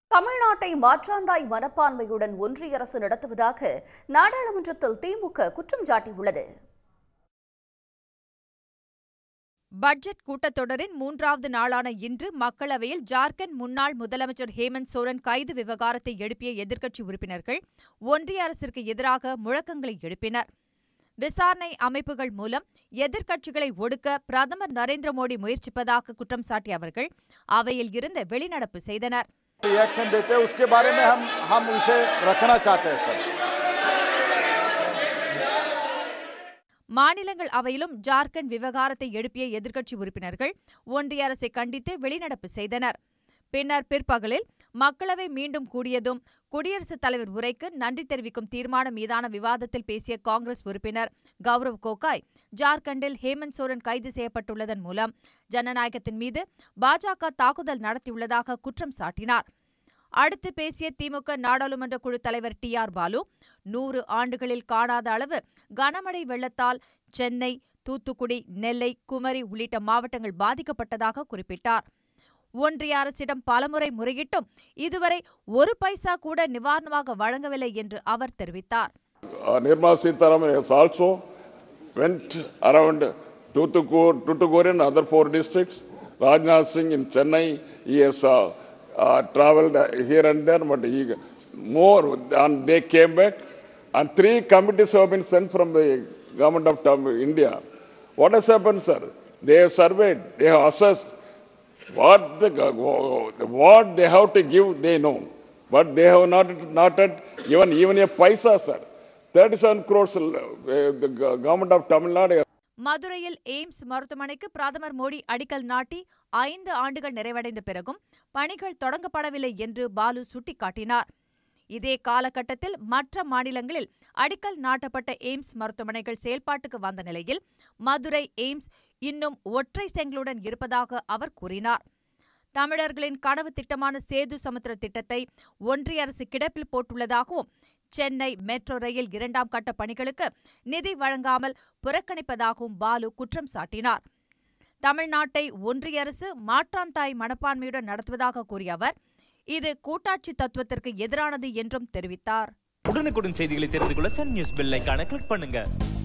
தமிழ்நாட்டை மாற்றாந்தாய் மனப்பான்மையுடன் ஒன்றிய அரசு நடத்துவதாக நாடாளுமன்றத்தில் திமுக குற்றம் சாட்டியுள்ளது பட்ஜெட் கூட்டத்தொடரின் மூன்றாவது நாளான இன்று மக்களவையில் ஜார்க்கண்ட் முன்னாள் முதலமைச்சர் ஹேமந்த் சோரன் கைது விவகாரத்தை எழுப்பிய எதிர்க்கட்சி உறுப்பினர்கள் ஒன்றிய அரசிற்கு எதிராக முழக்கங்களை எழுப்பினர் விசாரணை அமைப்புகள் மூலம் எதிர்க்கட்சிகளை ஒடுக்க பிரதமர் நரேந்திர மோடி முயற்சிப்பதாக குற்றம் சாட்டிய அவர்கள் அவையில் இருந்து வெளிநடப்பு செய்தனர் रिएक्शन देते हैं उसके बारे में हम हम उसे रखना चाहते हैं सर மாநிலங்கள் அவையிலும் ஜார்க்கண்ட் விவகாரத்தை எழுப்பிய எதிர்க்கட்சி உறுப்பினர்கள் ஒன்றிய அரசை கண்டித்து வெளிநடப்பு செய்தனர் பின்னர் பிற்பகலில் மக்களவை மீண்டும் கூடியதும் குடியரசுத் தலைவர் உரைக்கு நன்றி தெரிவிக்கும் தீர்மானம் மீதான விவாதத்தில் பேசிய காங்கிரஸ் உறுப்பினர் கௌரவ் கோகாய் ஜார்க்கண்டில் ஹேமந்த் சோரன் கைது செய்யப்பட்டுள்ளதன் மூலம் ஜனநாயகத்தின் மீது பாஜக தாக்குதல் நடத்தியுள்ளதாக குற்றம் சாட்டினார் அடுத்து பேசிய திமுக நாடாளுமன்ற குழு தலைவர் டி ஆர் பாலு நூறு ஆண்டுகளில் காணாத அளவு கனமழை வெள்ளத்தால் சென்னை தூத்துக்குடி நெல்லை குமரி உள்ளிட்ட மாவட்டங்கள் பாதிக்கப்பட்டதாக குறிப்பிட்டார் ஒன்றிய அரசிடம் பலமுறை முறையிட்டும் இதுவரை ஒரு பைசா கூட நிவாரணமாக வழங்கவில்லை என்று அவர் தெரிவித்தார் Uh, Nirmala Sitaraman has also went around Tuticorin, Tuticorin and other four districts. Rajnath Singh in Chennai, he has uh, uh, traveled uh, here and there, but he more, and they came back. And three committees have been sent from the government of Tam- India. What has happened, sir? They have surveyed, they have assessed what the go- what they have to give, they know, but they have not not had even even a paisa, sir. 37 crores, uh, the go- government of Tamil Nadu மதுரையில் AIIMS மருத்துவமனைக்கு பிரதமர் மோடி அடிக்கல் நாட்டி ஐந்து ஆண்டுகள் நிறைவடைந்த பிறகும் பணிகள் தொடங்கப்படவில்லை என்று பாலு சுட்டிக்காட்டினார் இதே காலகட்டத்தில் மற்ற மாநிலங்களில் அடிக்கல் நாட்டப்பட்ட எய்ம்ஸ் மருத்துவமனைகள் செயல்பாட்டுக்கு வந்த நிலையில் மதுரை எய்ம்ஸ் இன்னும் ஒற்றை செங்கலுடன் இருப்பதாக அவர் கூறினார் தமிழர்களின் கனவு திட்டமான சேது சமுத்திர திட்டத்தை ஒன்றிய அரசு கிடப்பில் போட்டுள்ளதாகவும் சென்னை மெட்ரோ ரயில் இரண்டாம் கட்ட பணிகளுக்கு நிதி வழங்காமல் புறக்கணிப்பதாகவும் பாலு குற்றம் சாட்டினார் தமிழ்நாட்டை ஒன்றிய அரசு மாற்றாந்தாய் மனப்பான்மையுடன் நடத்துவதாக கூறிய அவர் இது கூட்டாட்சி தத்துவத்திற்கு எதிரானது என்றும் தெரிவித்தார் உடனுக்குடன் செய்திகளை தெரிந்து கொள்ள சன் நியூஸ் பெல் ஐகானை கிளிக் பண்ணுங்க